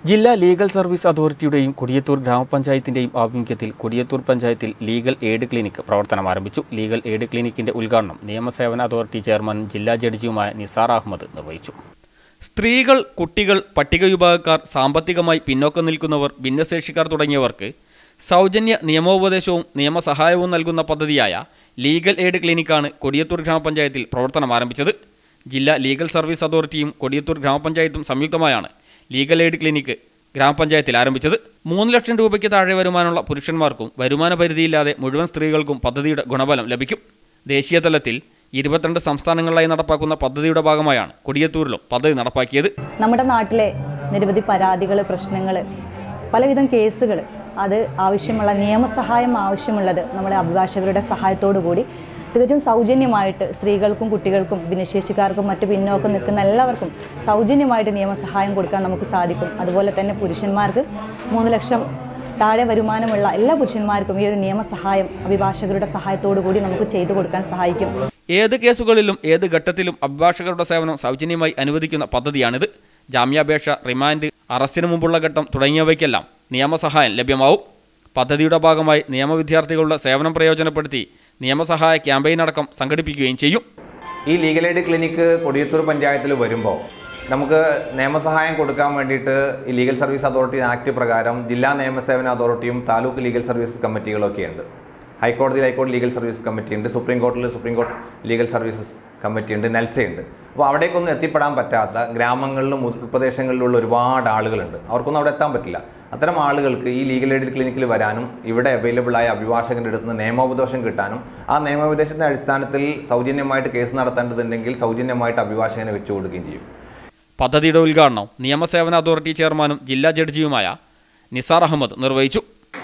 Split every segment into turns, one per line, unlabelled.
ജില്ലാ legal service അതോറിറ്റിയുടെയും കൊടിയത്തൂർ ഗ്രാമപഞ്ചായത്തിന്റെയും ആഭിമുഖ്യത്തിൽ കൊടിയത്തൂർ പഞ്ചായത്തിൽ ലീഗൽ എയ്ഡ് ക്ലിനിക്ക് പ്രവർത്തനം ആരംഭിച്ചു ലീഗൽ എയ്ഡ് ക്ലിനിക്കിന്റെ ഉദ്ഘാടനം നിയമസേവന അതോറിറ്റി ചെയർമാൻ ജില്ലാ ജഡ്ജിയുമായ നിസാർ അഹമ്മദ് നിർവഹിച്ചു സ്ത്രീകൾ കുട്ടികൾ പട്ടിക വിഭാഗക്കാർ സാമ്പത്തികമായി പിന്നോക്കം നിൽക്കുന്നവർ ഭിന്നശേഷിക്കാർ തുടങ്ങിയവർക്ക് സൗജന്യ നിയമോപദേശവും നിയമസഹായവും നൽകുന്ന പദ്ധതിയായ ലീഗൽ എയ്ഡ് ക്ലിനിക്കാണ് കൊടിയത്തൂർ ഗ്രാമപഞ്ചായത്തിൽ പ്രവർത്തനം ആരംഭിച്ചത് ജില്ലാ ലീഗൽ സർവീസ് അതോറിറ്റിയും കൊടിയത്തൂർ ഗ്രാമപഞ്ചായത്തും സംയുക്തമായാണ് ലീഗൽ എയ്ഡ് ക്ലിനിക്ക് ഗ്രാമപഞ്ചായത്തിൽ ആരംഭിച്ചത് മൂന്ന് ലക്ഷം രൂപയ്ക്ക് താഴെ വരുമാനമുള്ള പുരുഷന്മാർക്കും വരുമാന പരിധിയില്ലാതെ മുഴുവൻ സ്ത്രീകൾക്കും പദ്ധതിയുടെ ഗുണഫലം ലഭിക്കും ദേശീയ തലത്തിൽ ഇരുപത്തിരണ്ട് സംസ്ഥാനങ്ങളിലായി നടപ്പാക്കുന്ന പദ്ധതിയുടെ ഭാഗമായാണ് കൊടിയത്തൂരിലും പദ്ധതി നടപ്പാക്കിയത്
നമ്മുടെ നാട്ടിലെ നിരവധി പരാതികൾ പ്രശ്നങ്ങൾ പലവിധം കേസുകൾ അത് ആവശ്യമുള്ള നിയമസഹായം ആവശ്യമുള്ളത് നമ്മുടെ അഭിഭാഷകരുടെ സഹായത്തോടു കൂടി തികച്ചും സൗജന്യമായിട്ട് സ്ത്രീകൾക്കും കുട്ടികൾക്കും ഭിന്നശേഷിക്കാർക്കും മറ്റു പിന്നോക്കം നിൽക്കുന്ന എല്ലാവർക്കും സൗജന്യമായിട്ട് നിയമസഹായം കൊടുക്കാൻ നമുക്ക് സാധിക്കും അതുപോലെ തന്നെ പുരുഷന്മാർക്ക് മൂന്ന് ലക്ഷം താഴെ വരുമാനമുള്ള എല്ലാ പുരുഷന്മാർക്കും ഈ ഒരു നിയമസഹായം അഭിഭാഷകരുടെ സഹായത്തോടു കൂടി നമുക്ക് ചെയ്തു കൊടുക്കാൻ സഹായിക്കും
ഏത് കേസുകളിലും ഏത് ഘട്ടത്തിലും അഭിഭാഷകരുടെ സേവനം സൗജന്യമായി അനുവദിക്കുന്ന പദ്ധതിയാണിത് ജാമ്യാപേക്ഷ റിമാൻഡ് അറസ്റ്റിന് മുമ്പുള്ള ഘട്ടം തുടങ്ങിയവയ്ക്കെല്ലാം നിയമസഹായം ലഭ്യമാവും പദ്ധതിയുടെ ഭാഗമായി നിയമവിദ്യാർത്ഥികളുടെ സേവനം പ്രയോജനപ്പെടുത്തി നിയമസഹായ ക്യാമ്പയിൻ അടക്കം സംഘടിപ്പിക്കുകയും ചെയ്യും
ഈ ലീഗൽ എയ്ഡ് ക്ലിനിക്ക് കൊടിയത്തൂർ പഞ്ചായത്തിൽ വരുമ്പോൾ നമുക്ക് നിയമസഹായം കൊടുക്കാൻ വേണ്ടിയിട്ട് ഈ ലീഗൽ സർവീസ് അതോറിറ്റി ആക്ട് പ്രകാരം ജില്ലാ നിയമസേവന അതോറിറ്റിയും താലൂക്ക് ലീഗൽ സർവീസ് കമ്മിറ്റികളൊക്കെ ഉണ്ട് ഹൈക്കോടതിയിൽ ഹൈക്കോടതി ലീഗൽ സർവീസ് കമ്മിറ്റി ഉണ്ട് സുപ്രീം കോടതിയിൽ സുപ്രീം കോടതി ലീഗൽ സർവീസസ് കമ്മിറ്റി ഉണ്ട് നെൽസയുണ്ട് അപ്പോൾ അവിടേക്കൊന്നും എത്തിപ്പെടാൻ പറ്റാത്ത ഗ്രാമങ്ങളിലും ഉൾപ്രദേശങ്ങളിലുള്ള ഒരുപാട് ആളുകളുണ്ട് അവർക്കൊന്നും അവിടെ എത്താൻ പറ്റില്ല അത്തരം ആളുകൾക്ക് ഈ ലീഗൽ എയ്ഡ് ക്ലിനിക്കിൽ വരാനും ഇവിടെ അവൈലബിൾ ആയ അഭിഭാഷകൻ്റെ അടുത്ത് നിന്ന് നിയമോപദേശം കിട്ടാനും ആ നിയമോപദേശത്തിൻ്റെ അടിസ്ഥാനത്തിൽ സൗജന്യമായിട്ട് കേസ് നടത്തേണ്ടതുണ്ടെങ്കിൽ സൗജന്യമായിട്ട് അഭിഭാഷകനെ വെച്ചു കൊടുക്കുകയും ചെയ്യും
പദ്ധതിയുടെ ഉദ്ഘാടനം നിയമസേവന അതോറിറ്റി ചെയർമാനും ജില്ലാ ജഡ്ജിയുമായ നിസാർ അഹമ്മദ് നിർവഹിച്ചു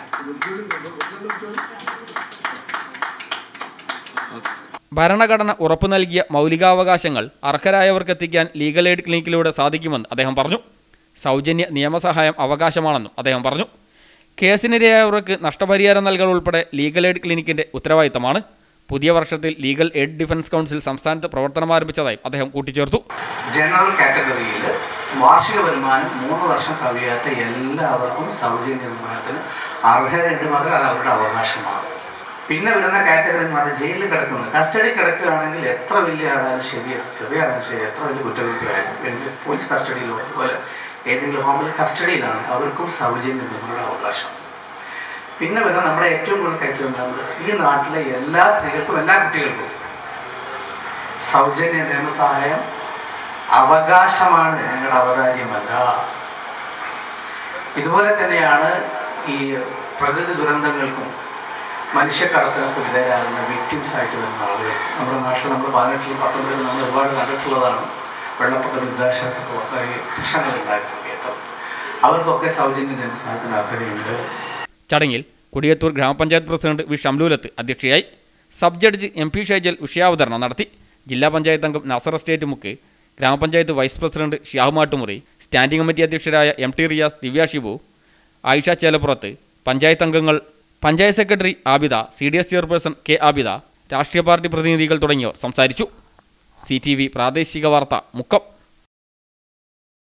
ഭരണഘടന ഉറപ്പു നൽകിയ മൗലികാവകാശങ്ങൾ അർഹരായവർക്കെത്തിക്കാൻ ലീഗൽ എയ്ഡ് ക്ലിനിക്കിലൂടെ സാധിക്കുമെന്ന് അദ്ദേഹം പറഞ്ഞു സൗജന്യ നിയമസഹായം അവകാശമാണെന്നും അദ്ദേഹം പറഞ്ഞു കേസിനിരയായവർക്ക് നഷ്ടപരിഹാരം നൽകൽ ഉൾപ്പെടെ ലീഗൽ എയ്ഡ് ക്ലിനിക്കിന്റെ ഉത്തരവാദിത്തമാണ് പുതിയ വർഷത്തിൽ ലീഗൽ എയ്ഡ് ഡിഫൻസ് കൗൺസിൽ സംസ്ഥാനത്ത് പ്രവർത്തനം ആരംഭിച്ചതായും അദ്ദേഹം കൂട്ടിച്ചേർത്തു
ജനറൽ കാറ്റഗറിയിൽ വാർഷിക വരുമാനം മൂന്ന് വർഷം കവിയാത്ത എല്ലാവർക്കും സൗജന്യ വരുമാനത്തിന് അർഹതയുണ്ട് മാത്രം അത് അവരുടെ അവകാശമാണ് പിന്നെ വരുന്ന കാറ്റഗറി എന്ന് പറഞ്ഞാൽ ജയിലിൽ കിടക്കുന്നത് കസ്റ്റഡി കിടക്കുകയാണെങ്കിൽ എത്ര വലിയ ആളായാലും ശരി ചെറിയ ആളായാലും ശരി എത്ര വലിയ കുറ്റകൃത്യമായാലും അല്ലെങ്കിൽ പോലീസ് കസ്റ്റഡിയിലോ അതുപോലെ ഏതെങ്കിലും ഹോമിൽ കസ്റ്റഡിയിലാണ് അവർക്കും സൗജന്യ വരുമാനമുള്ള അവകാശം പിന്നെ വരുന്ന നമ്മുടെ ഏറ്റവും കൂടുതൽ കയറ്റം എന്താണെന്ന് വെച്ചാൽ ഈ നാട്ടിലെ എല്ലാ സ്ത്രീകൾക്കും എല്ലാ കുട്ടികൾക്കും സൗജന്യ നിയമസഹായം അവകാശമാണ് ഞങ്ങളുടെ അവതാര്യമല്ല ഇതുപോലെ തന്നെയാണ് ഈ പ്രകൃതി ദുരന്തങ്ങൾക്കും മനുഷ്യക്കടത്തിനൊക്കെ വിധേയരാകുന്ന വിക്ടിംസ് ആയിട്ട് വരുന്ന ആളുകൾ നമ്മുടെ നാട്ടിൽ നമ്മൾ പതിനെട്ടിലും പത്തൊമ്പതിലും നമ്മൾ ഒരുപാട് കണ്ടിട്ടുള്ളതാണ് വെള്ളപ്പൊക്ക ദുരിതാശ്വാസ പ്രശ്നങ്ങളുണ്ടായ സമയത്ത് അവർക്കൊക്കെ സൗജന്യ നിയമസഹായത്തിന് അർഹതയുണ്ട്
ചടങ്ങിൽ കൊടിയത്തൂർ ഗ്രാമപഞ്ചായത്ത് പ്രസിഡന്റ് വി ഷംലൂലത്ത് അധ്യക്ഷയായി sub judge M P Shaijal വിഷയാവതരണം നടത്തി ജില്ലാ പഞ്ചായത്ത് അംഗം നാസർ എസ്റ്റേറ്റ് മുക്ക് ഗ്രാമപഞ്ചായത്ത് vice president Shiyah Mattumuri standing committee അധ്യക്ഷരായ എം ടി റിയാസ് ദിവ്യ ഷിബു ആയിഷ ചേലപ്പുറത്ത് പഞ്ചായത്ത് അംഗങ്ങൾ panchayat secretary Abida C D S chairperson K Abida രാഷ്ട്രീയ പാർട്ടി പ്രതിനിധികൾ തുടങ്ങിയവർ സംസാരിച്ചു സി ടി വി പ്രാദേശിക വാർത്ത മുക്കം